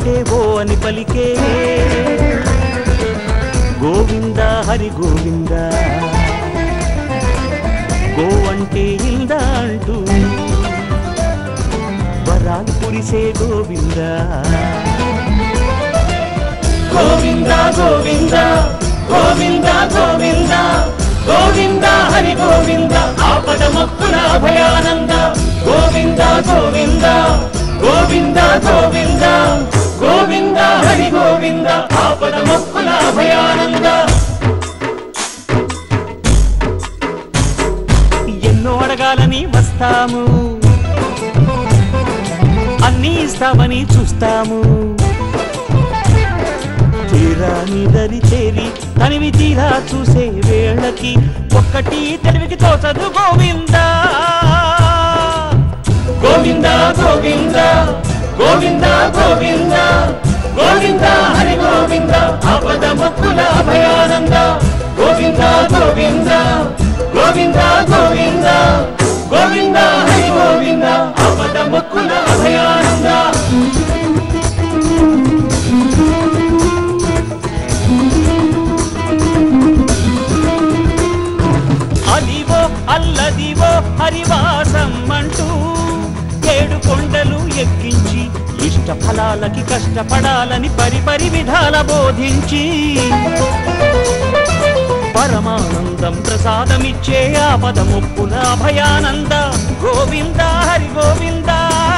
అంటే ఓ అని పలికే గోవింద హరి గోవింద గో అంటే ఇంద అంటూ వరాలు కురిసే గోవింద గోవింద గోవింద గోవింద గోవింద గోవింద హరి గోవింద ఆపద మొక్కుల అభయానంద గోవింద గోవింద గోవింద గోవింద గోవింద హరి గోవింద ఆపద మొక్కుల అభయానంద ఎన్నో అడగాలని వస్తాము అన్నీ ఇస్తామని చూస్తాము తీరాని దరి చేరి తనివి తీరా చూసే వేళకి ఒక్కటి తెలివికి తోచదు గోవింద గోవింద గోవింద గోవింద గోవింద గోవింద హరి గోవింద ఆపద మొక్కుల అభయానంద గోవింద గోవింద గోవింద గోవింద గోవింద హరి గోవింద ఆపద మొక్కుల అభయానంద అదివో అల్లదివో హరివాసం అంటూ ఏడు కొండలు ఎక్కించి ఇష్ట ఫలాలకి కష్టపడాలని పరిపరి విధాల బోధించి పరమానందం ప్రసాదమిచ్చే ఆపద ముప్పుల అభయానంద గోవింద హరి గోవింద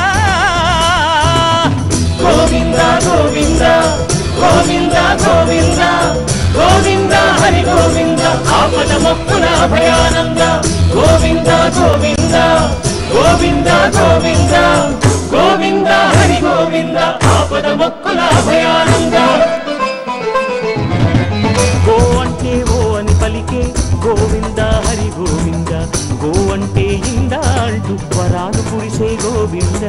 గోవింద గోవింద గోవింద గోవింద గోవింద హరి గోవింద ఆపద మొక్కుల అభయానంద గోవింద గోవింద గోవింద గోవింద గోవింద హరి గోవింద ఆపద మొక్కుల అభయానంద గో అంటే ఓ అని పలికే గోవింద హరి గోవింద గో అంటే ఇంద అంటూ వరాలు కురిసే గోవింద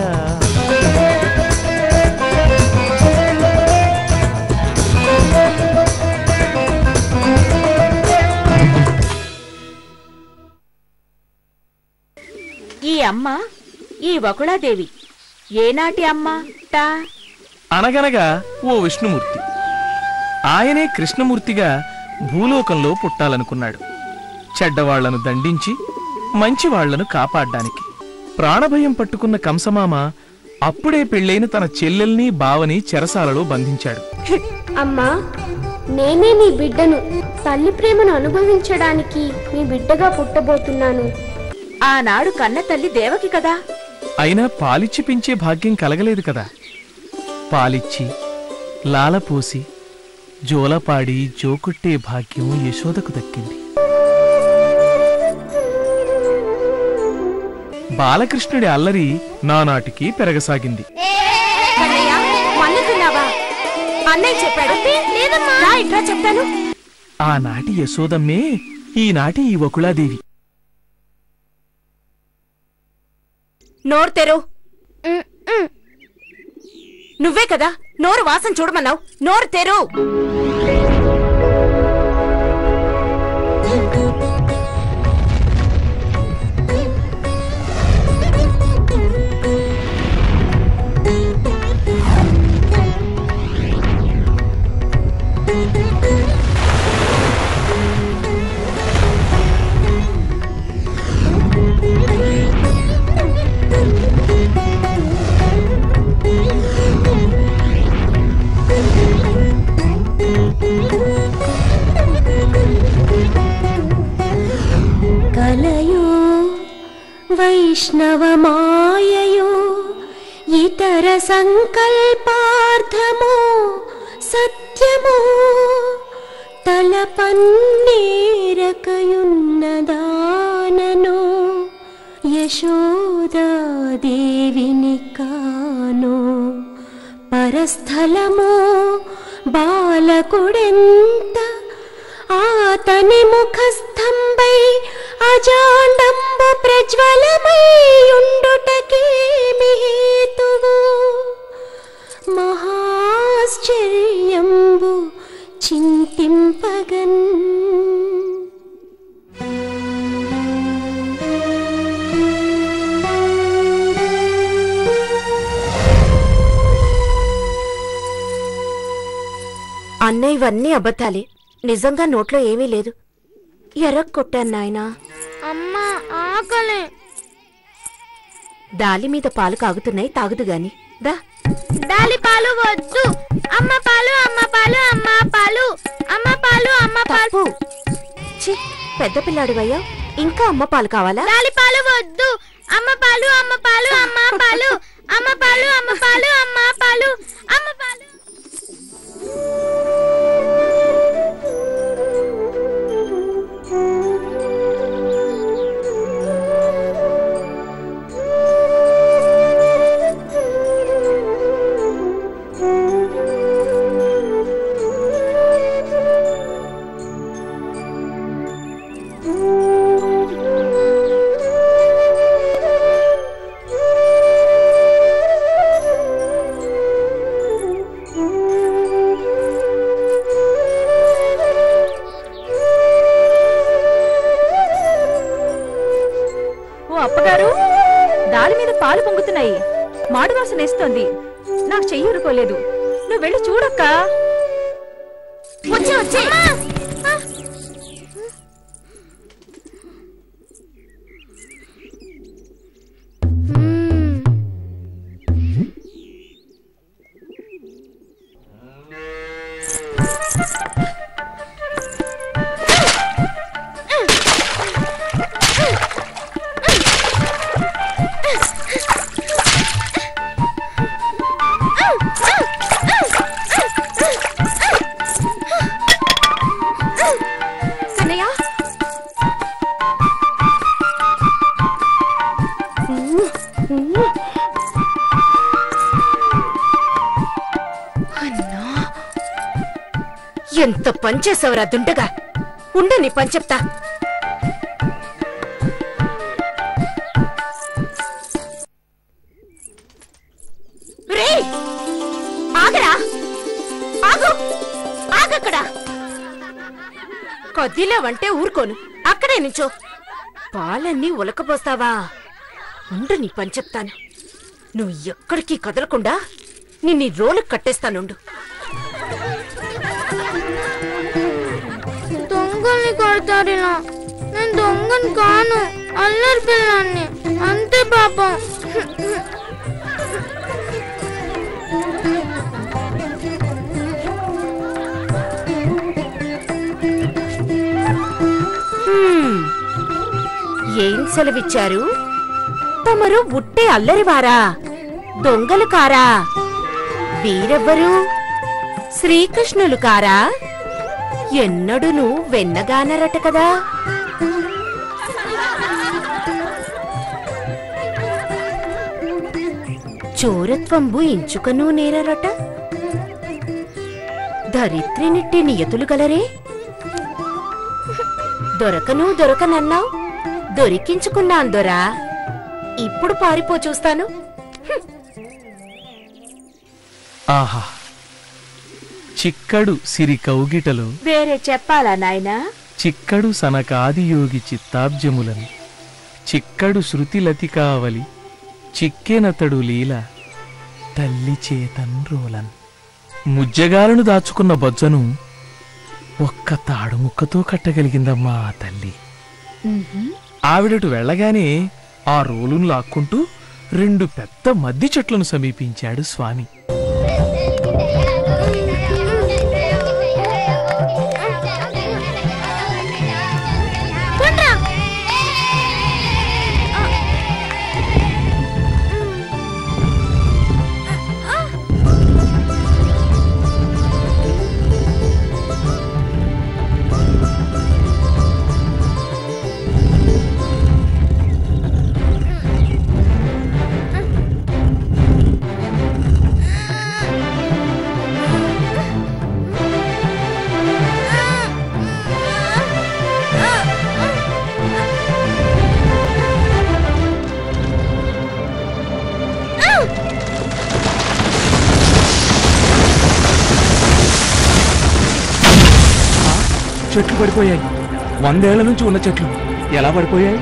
ఈ అమ్మ ఈ వకుళాదేవి ఏనాటి అమ్మ టా అనగనగా ఓ విష్ణుమూర్తి ఆయనే కృష్ణమూర్తిగా భూలోకంలో పుట్టాలనుకున్నాడు చెడ్డవాళ్లను దండించి మంచివాళ్లను కాపాడ్డానికి ప్రాణభయం పట్టుకున్న కంసమామ అప్పుడే పెళ్ళైన తన చెల్లెల్ని బావని చెరసాలలో బంధించాడు అమ్మా నేనే నీ బిడ్డను తల్లి ప్రేమను అనుభవించడానికి నీ బిడ్డగా పుట్టబోతున్నాను ఆనాడు కన్న తల్లి దేవకి కదా అయినా పాలిచ్చి పెంచే భాగ్యం కలగలేదు కదా పాలిచ్చి లాలపోసి జోలపాడి జోకొట్టే భాగ్యం యశోదకు దక్కింది బాలకృష్ణుడి అల్లరి నానాటికి పెరగసాగింది కన్నయ్య మన్నుతున్నావా అన్నయ్య చెప్పాడు రా ఇట్రా చెప్తాను ఆనాటి యశోదమ్మే ఈనాటి ఈ వకుళాదేవి నోరు తెరు నువ్వే కదా నోరు వాసన చూడమన్నావు నోరు తెరు కలయో వైష్ణవమాయయో ఇతర సంకల్పార్థమో సత్యమో తలపన్నేరకయున్నదాననో యశోదాదేవిని కానో పరస్థలమో బాలకుడెంత ఆతని ముఖస్థంభై అజాండంబు ప్రజ్వలమై ఉండుటకేమి హేతువు మహాశ్చర్యంబు చింతింపగన్ అన్న ఇవన్నీ అబద్ధాలే నిజంగా నోట్లో ఏమీ లేదు ఎర్ర కొట్టాను నాయనా అమ్మా ఆకలి దాలి మీద పాలు కాగుతున్నాయి తాగుదు గాని దా డాలి పాలు వద్దు అమ్మ పాలు అమ్మ పాలు అమ్మ పాలు అమ్మ పాలు అమ్మ పాలు తప్పు ఛీ పెద్ద పిల్లాడివయ్యా ఇంకా అమ్మ పాలు కావాలా డాలి పాలు వద్దు అమ్మ పాలు అమ్మ పాలు అమ్మ పాలు అమ్మ పాలు అమ్మ పాలు అమ్మ పాలు అమ్మ పాలు ఓ అప్పగారు దాలి మీద పాలు పొంగుతున్నాయి మాడు వాసన వేస్తోంది నాకు చెయ్యి ఊరుకోలేదు నువ్వు వెళ్ళి చూడక్కా వచ్చే వచ్చే కన్నయ్య అన్నా ఎంత పనిచేసావురా దుండగా ఉండు నీ పని చెప్తా రే ఆగరా ఆగు ఆగక్కడ కొద్దిలేవంటే ఊరుకోను అక్కడే నుంచో పాలన్నీ ఉలకపోస్తావా ఉండు నీ పని చెప్తాను నువ్వు ఎక్కడికి కదలకుండా నిన్ను ఈ రోలు కట్టేస్తానుండు దొంగల్ని కొడతారు ఇలా నేను దొంగని కాను అల్లరి పిల్లాన్ని అంతే పాపం హ్మ్. ఏం సెలవిచ్చారు తమరు ఉట్టే అల్లరివారా దొంగలు కారా వీరెవ్వరు శ్రీకృష్ణులు కారా ఎన్నడును వెన్నగానరట కదా చోరత్వంబు ఇంచుకను నేరరట ధరిత్రినిట్టి నియతులు గలరే దొరకను దొరకనన్నావు దొరికించుకున్నాను దొరా ఇప్పుడు పారిపో చూస్తాను ఆహా చిక్కడు సిరి కౌగిటలు వేరే చెప్పాలా నాయనా చిక్కడు సనకాదియోగి చిత్తాబ్జములను చిక్కడు శృతిలతి కావలి చిక్కెనతడు లీల తల్లి చేతన్రోలన్ ముజ్జగాలను దాచుకున్న బొజ్జను ఒక్క తాడు ముక్కతో కట్టగలిగిందమ్మా ఆ తల్లి ఆవిడటు వెళ్ళగానే ఆ రోలును లాక్కుంటూ రెండు పెద్ద మద్ది చెట్లను సమీపించాడు స్వామి చెట్లు పడిపోయాయి వందేళ్ల నుంచి ఉన్న చెట్లు ఎలా పడిపోయాయి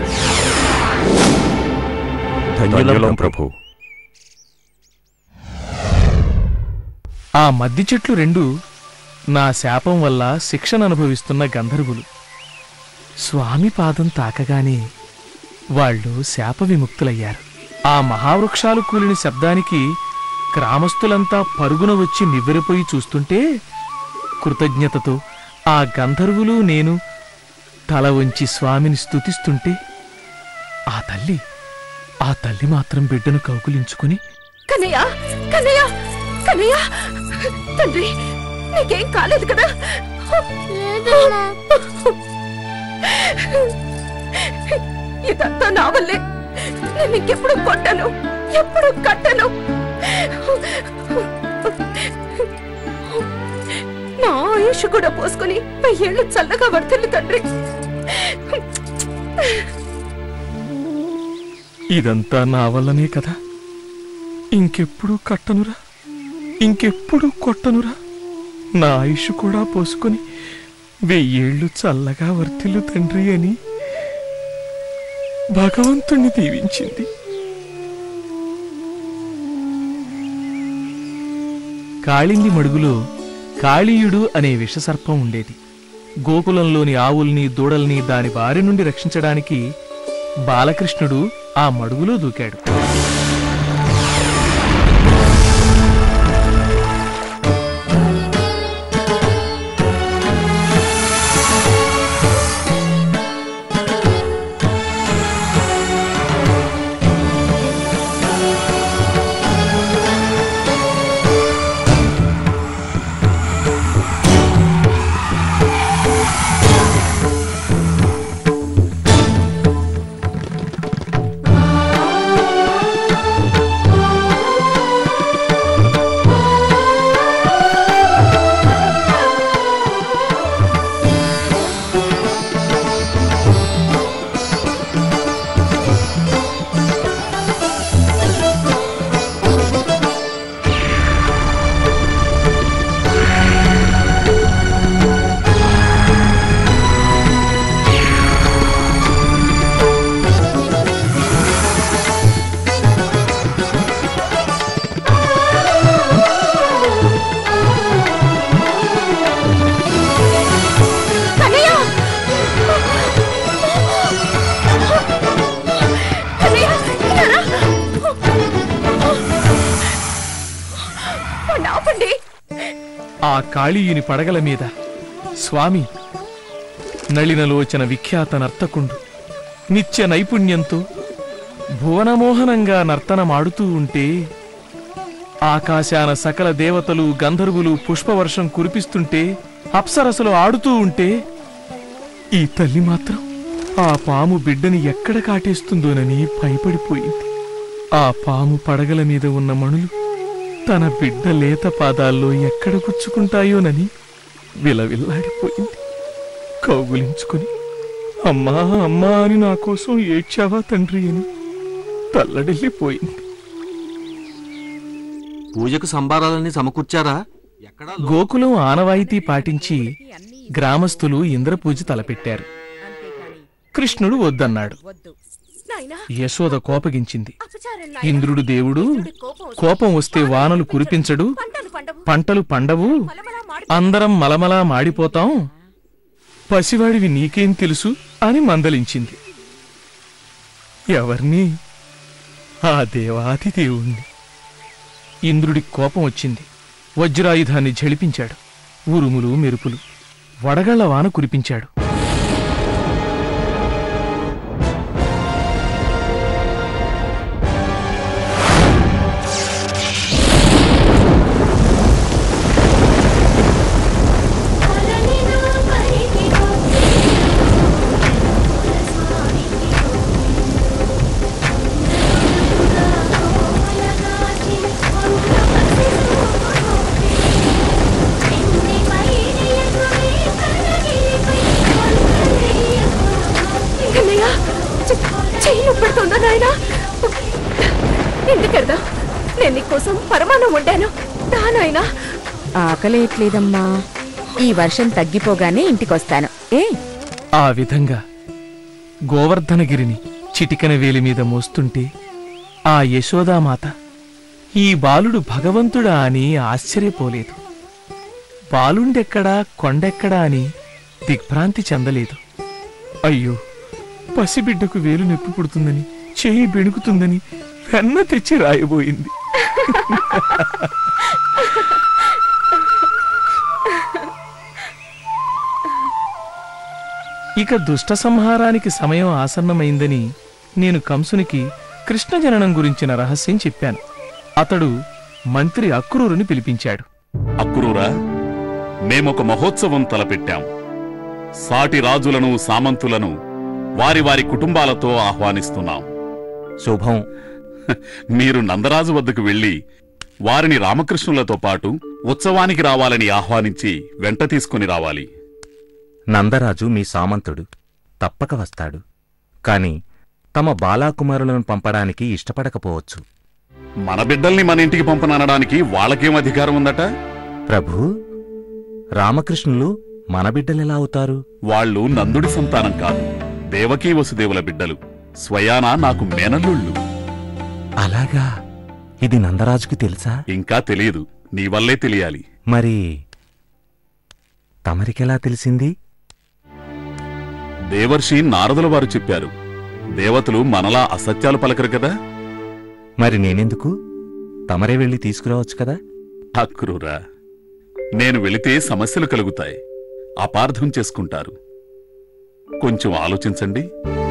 ధన్యులం ప్రభు ఆ మద్ది చెట్లు రెండు నా శాపం వల్ల శిక్షణ అనుభవిస్తున్న గంధర్వులు స్వామి పాదం తాకగానే వాళ్ళు శాప విముక్తులయ్యారు ఆ మహావృక్షాలు కూలిన శబ్దానికి గ్రామస్తులంతా పరుగున వచ్చి నివ్వెరపోయి చూస్తుంటే కృతజ్ఞతతో ఆ గంధర్వులు నేను తల వంచి స్వామిని స్తుతిస్తుంటే ఆ తల్లి ఆ తల్లి మాత్రం బిడ్డను కౌకులించుకుని కన్నయ్య కన్నయ్య కన్నయ్య తండ్రి నీకేం కాలేదు కదా లేదమ్మా ఇదంతా నా వల్లే నేను ఇంకెప్పుడు కొట్టను ఎప్పుడు కట్టను నా ఆయుష్ కూడా పోసుకుని వెయ్యేళ్ళు చల్లగా వర్తిల్లు తండ్రి ఇదంతా నా వల్లనే కదా ఇంకెప్పుడు కట్టనురా ఇంకెప్పుడు కొట్టనురా నా ఆయుష్ కూడా పోసుకొని వెయ్యేళ్ళు చల్లగా వర్తిల్లు తండ్రి అని భగవంతుణ్ణి దీవించింది కాళింది మడుగులో కాళీయుడు అనే విషసర్పం ఉండేది గోకులంలోని ఆవుల్ని దూడల్ని దాని బారి నుండి రక్షించడానికి బాలకృష్ణుడు ఆ మడుగులో దూకాడు కన్నయ్య కన్నయ్య ఇలారా. వాణ్ణి ఆపండి ఆ కాళీయుని పడగల మీద స్వామి నళినలోచన విఖ్యాత నర్తకుండు నిత్య నైపుణ్యంతో భువనమోహనంగా నర్తనమాడుతూ ఉంటే ఆకాశాన సకల దేవతలు గంధర్వులు పుష్పవర్షం కురిపిస్తుంటే అప్సరసలు ఆడుతూ ఉంటే ఈ తల్లి మాత్రం ఆ పాము బిడ్డని ఎక్కడ కాటేస్తుందోనని భయపడిపోయింది ఆ పాము పడగల మీద ఉన్న మణులు తన బిడ్డ లేత పాదాల్లో ఎక్కడ గుచ్చుకుంటాయోనని విలవిల్లాడిపోయింది కౌగులించుకుని అమ్మా అమ్మా అని నా కోసం ఏడ్చావా తండ్రి అని తల్లడిల్లిపోయింది పూజకు సంబారాలన్నీ సమకూర్చారా ఎక్కడా గోకులం ఆనవాయితీ పాటించి గ్రామస్తులు ఇంద్రపూజ తలపెట్టారు కృష్ణుడు వద్దన్నాడు నాయనా యశోద కోపగించింది అపచారం ఇంద్రుడు దేవుడు కోపం వస్తే వానలు కురిపించడు పంటలు పండవు పంటలు పండవు మలమలా మాడి అందరం మలమలా మాడిపోతాం పసివాడివి నీకేం తెలుసు అని మందలించింది ఎవర్ని ఆ దేవాది దేవుణ్ణి ఇంద్రుడికి కోపం వచ్చింది వజ్రాయుధాన్ని ఝళిపించాడు ఉరుములు మెరుపులు వడగళ్ల వాన కురిపించాడు కన్నయ్య చె- చెయ్యి నొప్పెడుతుందా నాయనా ఇంటికెళ్దాం నేను నీకోసం పరమాణం వండాను దా నాయనా ఆకలేట్లేదమ్మా ఈ వర్షం తగ్గిపోగానే ఇంటికొస్తాను ఏ ఆ విధంగా గోవర్ధనగిరిని చిటికన వేలి మీద మోస్తుంటే ఆ యశోదామాత ఈ బాలుడు భగవంతుడా అని ఆశ్చర్యపోలేదు పాలుండెక్కడా కొండెక్కడా అని దిగ్భ్రాంతి చెందలేదు అయ్యో పసిబిడ్డకు వేలు నొప్పి పుడుతుందని చేయి బెణుకుతుందని వెన్న తెచ్చి రాయబోయింది ఇక దుష్ట సంహారానికి సమయం ఆసన్నమైందని నేను కంసునికి కృష్ణ జననం గురించిన రహస్యం చెప్పాను అతడు మంత్రి అక్రూరుని పిలిపించాడు అక్రూరా మేమొక మహోత్సవం తలపెట్టాం సాటి రాజులను సామంతులను వారి వారి కుటుంబాలతో ఆహ్వానిస్తున్నాం శుభం మీరు నందరాజు వద్దకు వెళ్లి వారిని రామకృష్ణులతో పాటు ఉత్సవానికి రావాలని ఆహ్వానించి వెంట తీసుకుని రావాలి నందరాజు మీ సామంతుడు తప్పక వస్తాడు కాని తమ బాలాకుమారులను పంపడానికి ఇష్టపడకపోవచ్చు మన బిడ్డల్ని మన ఇంటికి పంపననడానికి వాళ్ళకేం అధికారం ఉందట ప్రభు రామకృష్ణులు మన బిడ్డలెలా అవుతారు వాళ్ళు నందుడి సంతానం కాదు దేవకీ వసుదేవుల బిడ్డలు స్వయానా నాకు మేనల్లుళ్ళు అలాగా ఇది నందరాజుకి తెలుసా ఇంకా తెలియదు నీ వల్లే తెలియాలి మరి తమరికెలా తెలిసింది దేవర్షి నారదుల వారు చెప్పారు దేవతలు మనలా అసత్యాలు పలకరు కదా మరి నేనెందుకు తమరే వెళ్ళి తీసుకురావచ్చు కదా అక్రూరా నేను వెళితే సమస్యలు కలుగుతాయి అపార్థం చేసుకుంటారు కొంచెం ఆలోచించండి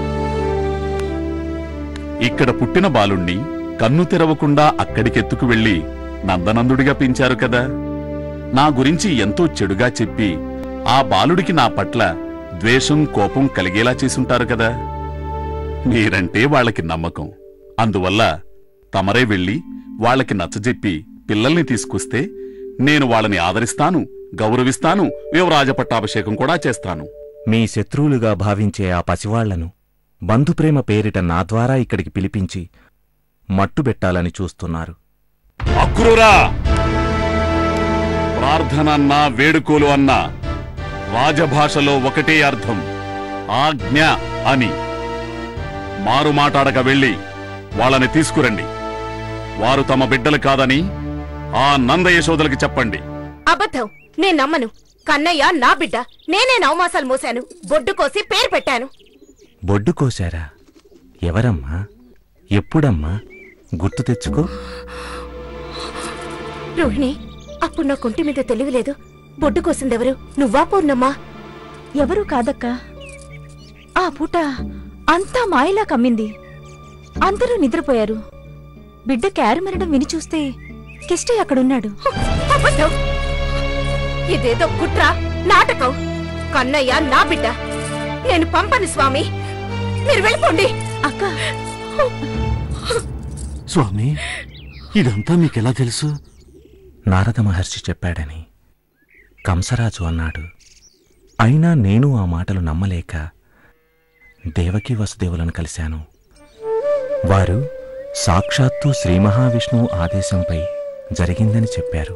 ఇక్కడ పుట్టిన బాలుణ్ణి కన్ను తెరవకుండా అక్కడికెత్తుకు వెళ్లి నందనందుడిగా పెంచారు కదా నా గురించి ఎంతో చెడుగా చెప్పి ఆ బాలుడికి నా పట్ల ద్వేషం కోపం కలిగేలా చేసుంటారు కదా మీరంటే వాళ్ళకి నమ్మకం అందువల్ల తమరే వెళ్లి వాళ్ళకి నచ్చజెప్పి పిల్లల్ని తీసుకొస్తే నేను వాళ్ళని ఆదరిస్తాను గౌరవిస్తాను యువరాజ పట్టాభిషేకం కూడా చేస్తాను మీ శత్రువులుగా భావించే ఆ పసివాళ్లను బంధుప్రేమ పేరిట నా ద్వారా ఇక్కడికి పిలిపించి మట్టుబెట్టాలని చూస్తున్నారు అక్రూరా ప్రార్థన అన్నా వేడుకోలు అన్నా రాజభాషలో ఒకటే అర్థం ఆజ్ఞ అని మారు మాటాడక వెళ్ళి వాళ్ళని తీసుకురండి వారు తమ బిడ్డలు కాదని ఆ నందయశోదలకి చెప్పండి అబద్ధం నేను నమ్మను కన్నయ్య నా బిడ్డ నేనే నవమాసాలు మోశాను బొడ్డు కోసి పేరు పెట్టాను బొడ్డు కోశారా ఎవరమ్మా ఎప్పుడమ్మా గుర్తు తెచ్చుకో రోహిణి అప్పుడు నా కుంటి మీద తెలియలేదు బొడ్డు కోసిందెవరు నువ్వా పూర్ణమ్మా ఎవరూ కాదక్క ఆ పూట అంతా మాయలా కమ్మింది అందరూ నిద్రపోయారు బిడ్డ క్యారుమరడం విని చూస్తే కిష్టి అక్కడున్నాడు అబద్ధం ఇదేదో కుట్ర నాటకం కన్నయ్య నా బిడ్డ నేను పంపను స్వామి మీరు వెళ్ళిపోండి అక్క స్వామి ఇదంతా మీకెలా తెలుసు నారద మహర్షి చెప్పాడని కంసరాజు అన్నాడు అయినా నేను ఆ మాటలు నమ్మలేక దేవకీ వసుదేవులను కలిశాను వారు సాక్షాత్తు శ్రీ మహావిష్ణువు ఆదేశంపై జరిగిందని చెప్పారు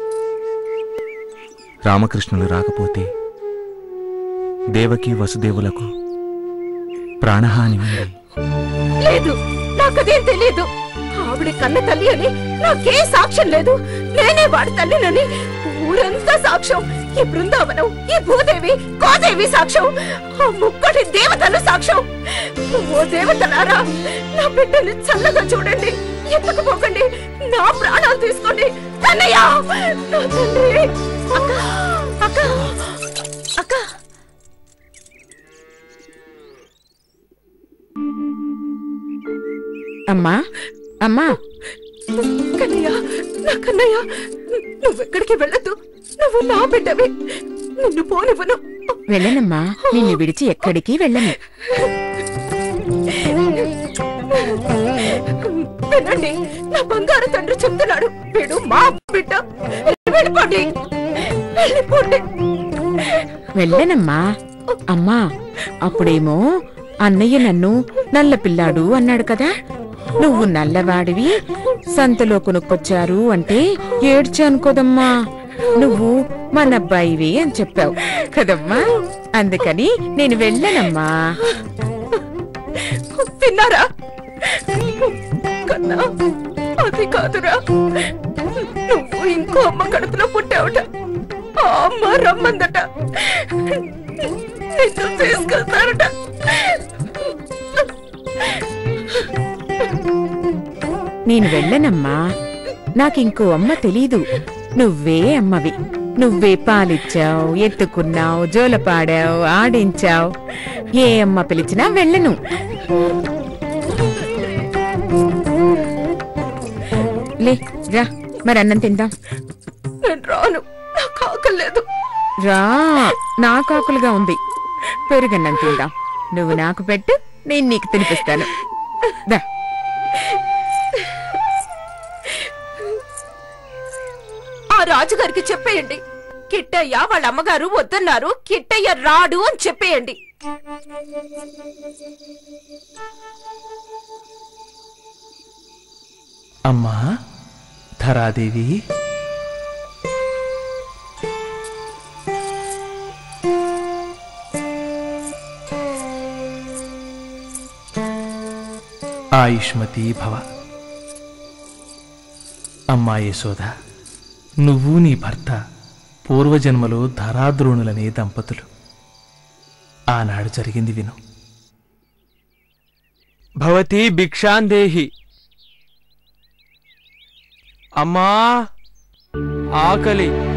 రామకృష్ణులు రాకపోతే దేవకీ వసుదేవులకు ప్రాణహాని ఉంది లేదు నాకదేం తెలియదు ఆవిడ కన్న తల్లి అని నాకే సాక్ష్యం లేదు నేనే వాడి తల్లినని ఊరంతా సాక్ష్యం ఈ బృందావనం ఈ భూదేవి గోదేవి సాక్ష్యం ఆ ముక్కటి దేవతలు సాక్ష్యం ఓ దేవతలారా నా బిడ్డని చల్లగా చూడండి ఎత్తుకుపోకండి నా ప్రాణాలు తీసుకోండి కన్నయ్య నా తండ్రి అక్క అక్క అక్క అమ్మా అమ్మా కన్నయ్య నా కన్నయ్య నువ్వెక్కడికి వెళ్ళొద్దు నువ్వు నా బిడ్డవి నిన్ను పోనివ్వను వెళ్ళనమ్మా నిన్ను విడిచి ఎక్కడికి వెళ్ళను వినండి నా బంగారు తండ్రి చెప్తున్నాడు వీడు మా బిడ్డ వెళ్ళిపోండి వెళ్ళిపోండి వెళ్ళనమ్మా అమ్మా అప్పుడేమో అన్నయ్య నన్ను నల్ల పిల్లాడు అన్నాడు కదా నువ్వు నల్లవాడివి సంతలో కొనుక్కొచ్చారు అంటే ఏడ్చాను కదమ్మా నువ్వు మన అబ్బాయివి అని చెప్పావు కదమ్మా అందుకని నేను వెళ్ళనమ్మా విన్నారా కన్నా అది కాదురా నువ్వు ఇంకో అమ్మ కడుపులో పుట్టావుట ఆ అమ్మ రమ్మందట నిన్ను తీసుకెళ్తారట నేను వెళ్ళనమ్మా నాకింకో అమ్మ తెలీదు నువ్వే అమ్మవి నువ్వే పాలిచ్చావు ఎత్తుకున్నావు జోలపాడావు ఆడించావు ఏ అమ్మ పిలిచినా వెళ్ళను లే రా మరి అన్నం తిందాం నేను రాను నాకు ఆకలి లేదు రా నాకు ఆకులుగా ఉంది పెరుగన్నం తిందాం నువ్వు నాకు పెట్టు నేను నీకు తినిపిస్తాను దా ఆ రాజుగారికి చెప్పేయండి కిట్టయ్య వాళ్ళ అమ్మగారు వద్దన్నారు కిట్టయ్య రాడు అని చెప్పేయండి అమ్మా ధరాదేవి ఆయుష్మతి భవ అమ్మా యశోద నువ్వు నీ భర్త పూర్వజన్మలో ధరాద్రోణులనే దంపతులు ఆనాడు జరిగింది విను భవతి భిక్షాందేహి అమ్మా ఆకలి